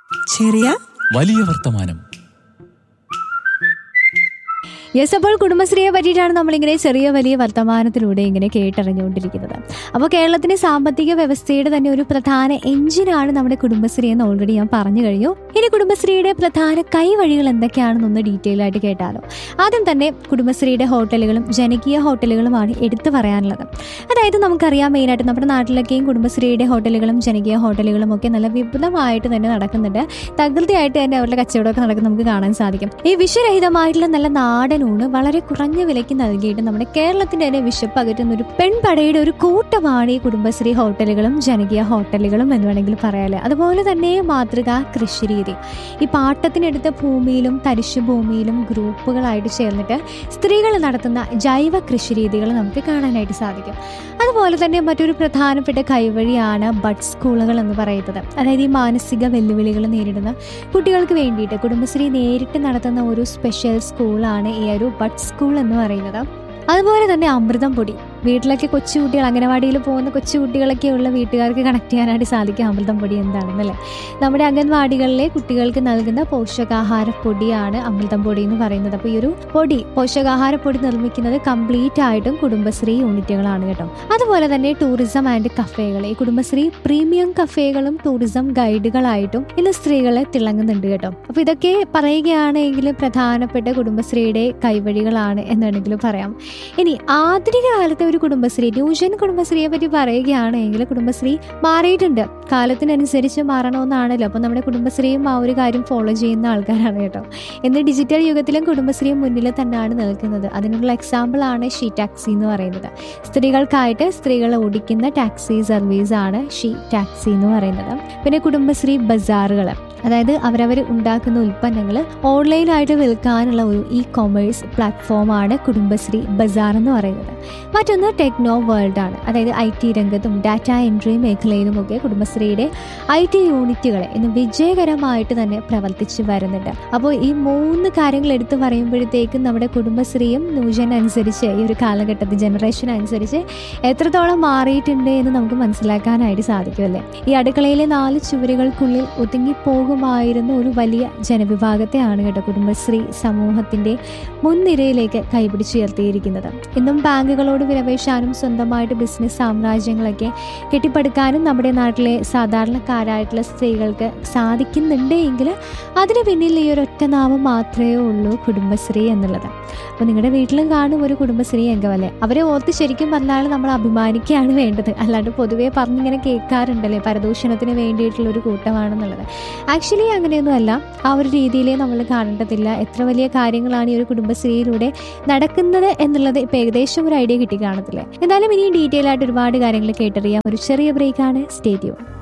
ചെറിയ വലിയ വർത്തമാനം യെസ് അപ്പോൾ കുടുംബശ്രീയെ പറ്റിയിട്ടാണ് നമ്മളിങ്ങനെ ചെറിയ വലിയ വർത്തമാനത്തിലൂടെ ഇങ്ങനെ കേട്ടറിഞ്ഞുകൊണ്ടിരിക്കുന്നത് അപ്പോൾ കേരളത്തിന്റെ സാമ്പത്തിക വ്യവസ്ഥയുടെ തന്നെ ഒരു പ്രധാന എഞ്ചിനാണ് നമ്മുടെ കുടുംബശ്രീ എന്ന് ഓൾറെഡി ഞാൻ പറഞ്ഞു കഴിഞ്ഞു ഇനി കുടുംബശ്രീയുടെ പ്രധാന കൈവഴികൾ എന്തൊക്കെയാണെന്നൊന്ന് ഡീറ്റെയിൽ ആയിട്ട് കേട്ടാലോ ആദ്യം തന്നെ കുടുംബശ്രീയുടെ ഹോട്ടലുകളും ജനകീയ ഹോട്ടലുകളുമാണ് എടുത്തു പറയാനുള്ളത് അതായത് നമുക്കറിയാം മെയിനായിട്ട് നമ്മുടെ നാട്ടിലൊക്കെയും കുടുംബശ്രീയുടെ ഹോട്ടലുകളും ജനകീയ ഹോട്ടലുകളും ഒക്കെ നല്ല വിപുലമായിട്ട് തന്നെ നടക്കുന്നുണ്ട് തകൃതിയായിട്ട് തന്നെ അവരുടെ കച്ചവടമൊക്കെ നടക്കുന്നത് നമുക്ക് കാണാൻ സാധിക്കും ഈ വിഷരഹിതമായിട്ടുള്ള നല്ല നാടൻ ഊണ് വളരെ കുറഞ്ഞ വിലയ്ക്ക് നൽകിയിട്ട് നമ്മുടെ കേരളത്തിന്റെ തന്നെ വിശപ്പ് അകറ്റുന്ന ഒരു പെൺപടയുടെ ഒരു കൂട്ടമാണ് ഈ കുടുംബശ്രീ ഹോട്ടലുകളും ജനകീയ ഹോട്ടലുകളും എന്ന് വേണമെങ്കിൽ പറയാല്ലേ അതുപോലെ തന്നെ മാതൃക കൃഷിരീതി ഈ പാട്ടത്തിനെടുത്ത ഭൂമിയിലും തരിശു ഭൂമിയിലും ഗ്രൂപ്പുകളായിട്ട് ചേർന്നിട്ട് സ്ത്രീകൾ നടത്തുന്ന ജൈവ കൃഷിരീതികൾ നമുക്ക് കാണാനായിട്ട് സാധിക്കും അതുപോലെ തന്നെ മറ്റൊരു പ്രധാനപ്പെട്ട കൈവഴിയാണ് ബഡ് സ്കൂളുകൾ എന്ന് പറയുന്നത് അതായത് ഈ മാനസിക വെല്ലുവിളികൾ നേരിടുന്ന കുട്ടികൾക്ക് വേണ്ടിയിട്ട് കുടുംബശ്രീ നേരിട്ട് നടത്തുന്ന ഒരു സ്പെഷ്യൽ സ്കൂളാണ് ഈ ഒരു ബഡ് സ്കൂൾ എന്ന് പറയുന്നത് അതുപോലെ തന്നെ അമൃതം പൊടി വീട്ടിലൊക്കെ കൊച്ചുകുട്ടികൾ അംഗനവാടിയിൽ പോകുന്ന കൊച്ചുകുട്ടികളൊക്കെ ഉള്ള വീട്ടുകാർക്ക് കണക്ട് ചെയ്യാനായിട്ട് സാധിക്കും അമൃതം പൊടി എന്താണെന്നല്ലേ നമ്മുടെ അംഗൻവാടികളിലെ കുട്ടികൾക്ക് നൽകുന്ന പോഷകാഹാര പൊടിയാണ് അമൃതം പൊടി എന്ന് പറയുന്നത് അപ്പോൾ ഈ ഒരു പൊടി പോഷകാഹാര പൊടി നിർമ്മിക്കുന്നത് കംപ്ലീറ്റ് ആയിട്ടും കുടുംബശ്രീ യൂണിറ്റുകളാണ് കേട്ടോ അതുപോലെ തന്നെ ടൂറിസം ആൻഡ് കഫേകൾ ഈ കുടുംബശ്രീ പ്രീമിയം കഫേകളും ടൂറിസം ഗൈഡുകളായിട്ടും ഇന്ന് സ്ത്രീകളെ തിളങ്ങുന്നുണ്ട് കേട്ടോ അപ്പോൾ ഇതൊക്കെ പറയുകയാണെങ്കിൽ പ്രധാനപ്പെട്ട കുടുംബശ്രീയുടെ കൈവഴികളാണ് എന്നുണ്ടെങ്കിൽ പറയാം ഇനി ആധുനിക കാലത്തെ ഒരു കുടുംബശ്രീ ന്യൂജൻ കുടുംബശ്രീയെ പറ്റി പറയുകയാണെങ്കിൽ കുടുംബശ്രീ മാറിയിട്ടുണ്ട് കാലത്തിനനുസരിച്ച് മാറണമെന്നാണല്ലോ അപ്പോൾ നമ്മുടെ കുടുംബശ്രീയും ആ ഒരു കാര്യം ഫോളോ ചെയ്യുന്ന ആൾക്കാരാണ് കേട്ടോ ഇന്ന് ഡിജിറ്റൽ യുഗത്തിലും കുടുംബശ്രീ മുന്നിൽ തന്നെയാണ് നിൽക്കുന്നത് അതിനുള്ള എക്സാമ്പിൾ ആണ് ഷീ ടാക്സി എന്ന് പറയുന്നത് സ്ത്രീകൾക്കായിട്ട് സ്ത്രീകൾ ഓടിക്കുന്ന ടാക്സി സർവീസാണ് ഷീ ടാക്സി എന്ന് പറയുന്നത് പിന്നെ കുടുംബശ്രീ ബസാറുകൾ അതായത് അവരവർ ഉണ്ടാക്കുന്ന ഉൽപ്പന്നങ്ങൾ ഓൺലൈനായിട്ട് വിൽക്കാനുള്ള ഒരു ഇ കൊമേഴ്സ് പ്ലാറ്റ്ഫോമാണ് കുടുംബശ്രീ ബസാർ എന്ന് പറയുന്നത് മറ്റൊന്ന് ടെക്നോ വേൾഡ് ആണ് അതായത് ഐ ടി രംഗത്തും ഡാറ്റ എൻട്രി മേഖലയിലുമൊക്കെ കുടുംബശ്രീയുടെ ഐ ടി യൂണിറ്റുകളെ ഇന്ന് വിജയകരമായിട്ട് തന്നെ പ്രവർത്തിച്ചു വരുന്നുണ്ട് അപ്പോൾ ഈ മൂന്ന് കാര്യങ്ങൾ എടുത്തു പറയുമ്പോഴത്തേക്കും നമ്മുടെ കുടുംബശ്രീയും ന്യൂജൻ അനുസരിച്ച് ഈ ഒരു കാലഘട്ടത്തിൽ ജനറേഷൻ അനുസരിച്ച് എത്രത്തോളം മാറിയിട്ടുണ്ട് എന്ന് നമുക്ക് മനസ്സിലാക്കാനായിട്ട് സാധിക്കുമല്ലേ ഈ അടുക്കളയിലെ നാല് ചുവരുകൾക്കുള്ളിൽ ഒതുങ്ങിപ്പോകുമായിരുന്ന ഒരു വലിയ ജനവിഭാഗത്തെയാണ് കേട്ടോ കുടുംബശ്രീ സമൂഹത്തിന്റെ മുൻനിരയിലേക്ക് കൈപിടിച്ചുയർത്തിയിരിക്കുന്നത് ഇന്നും ബാങ്കുകളോട് വിലപേശാനും സ്വന്തമായിട്ട് ബിസിനസ് സാമ്രാജ്യങ്ങളൊക്കെ കെട്ടിപ്പടുക്കാനും നമ്മുടെ നാട്ടിലെ സാധാരണക്കാരായിട്ടുള്ള സ്ത്രീകൾക്ക് സാധിക്കുന്നുണ്ട് എങ്കിൽ അതിന് പിന്നിൽ ഈ ഒരു ഒറ്റ നാമം മാത്രമേ ഉള്ളൂ കുടുംബശ്രീ എന്നുള്ളത് അപ്പോൾ നിങ്ങളുടെ വീട്ടിലും കാണും ഒരു കുടുംബശ്രീ അംഗമല്ലേ അവരെ ഓർത്ത് ശരിക്കും പറഞ്ഞാൽ നമ്മൾ അഭിമാനിക്കുകയാണ് വേണ്ടത് അല്ലാണ്ട് പൊതുവേ പറഞ്ഞിങ്ങനെ കേൾക്കാറുണ്ടല്ലേ പരദൂഷണത്തിന് വേണ്ടിയിട്ടുള്ള ഒരു കൂട്ടമാണെന്നുള്ളത് ആക്ച്വലി അങ്ങനെയൊന്നുമല്ല ആ ഒരു രീതിയിലേ നമ്മൾ കാണേണ്ടതില്ല എത്ര വലിയ കാര്യങ്ങളാണ് ഈ ഒരു കുടുംബശ്രീയിലൂടെ നടക്കുന്നത് എന്നുള്ളത് ഇപ്പം ഏകദേശം ഒരു ഐഡിയ കിട്ടി കാണത്തില്ലേ എന്തായാലും ഇനി ഡീറ്റെയിൽ ആയിട്ട് ഒരുപാട് കാര്യങ്ങൾ കേട്ടറിയാം ഒരു ചെറിയ ബ്രേക്കാണ് സ്റ്റേഡിയം